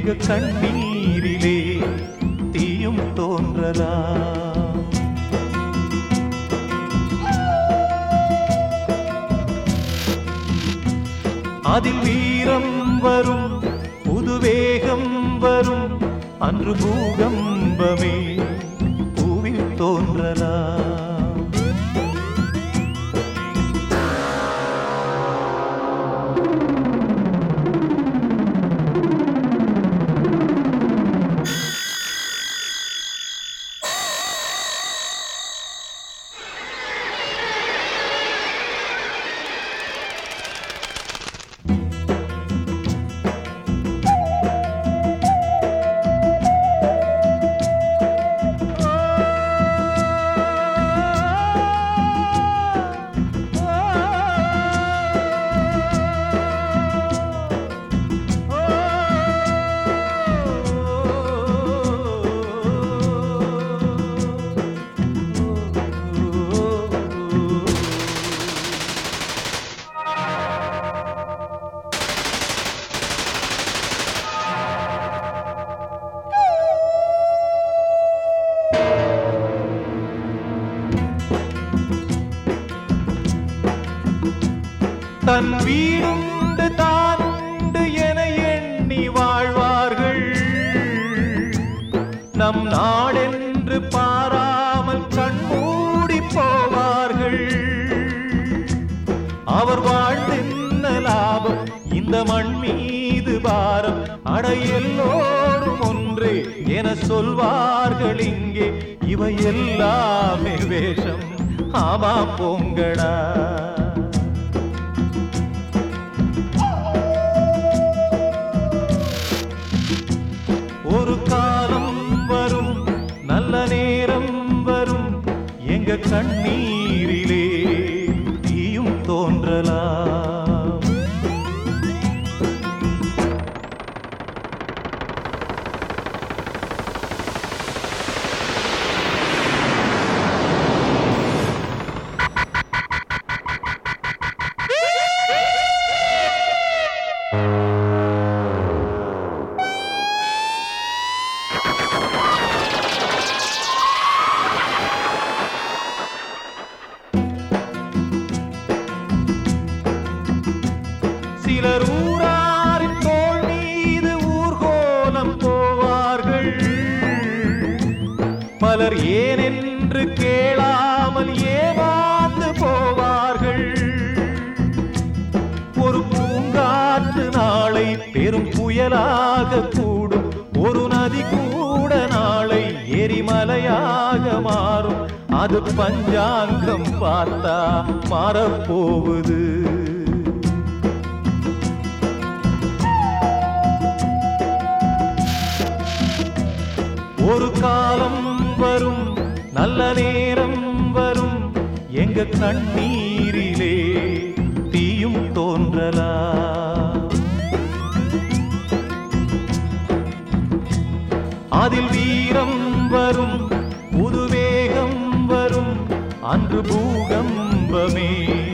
எங்க கண்ணீரிலே தீயும் தோன்றலாம் அதில் வீரம் வரும் புதுவேகம் வரும் அன்று பூகம்பமே பூவில் தோன்றலாம் தன் வீடுண்டு தானுண்டு என எண்ணி வாழ்வார்கள் நம் நாடென்று பாராமல் கண்மூடி போவார்கள் அவர் வாழ்ந்தென்ன லாபம் இந்த மண் மீது பாரம் அட எல்லோரும் ஒன்றே என சொல்வார்கள் இங்கே இவை எல்லாமே வேஷம் ஆமா போங்கடா ஒரு காலம் வரும் நல்ல நேரம் வரும் எங்க கண்ணீரிலே தீயும் தோன்றலாம் சிலர் ஊராரின் தோள் மீது ஊர்கோலம் போவார்கள் பலர் ஏனென்று கேளாமல் ஏமாந்து போவார்கள் ஒரு பூங்காற்று நாளை பெரும் புயலாக கூடும் ஒரு நதி கூட நாளை எரிமலையாக மாறும் அது பஞ்சாங்கம் பார்த்தா மாறப்போகுது ஒரு காலம் வரும் நல்ல நேரம் வரும் எங்க கண்ணீரிலே தீயும் தோன்றலாம் அதில் வீரம் வரும் புதுவேகம் வரும் அன்று பூகம்பமே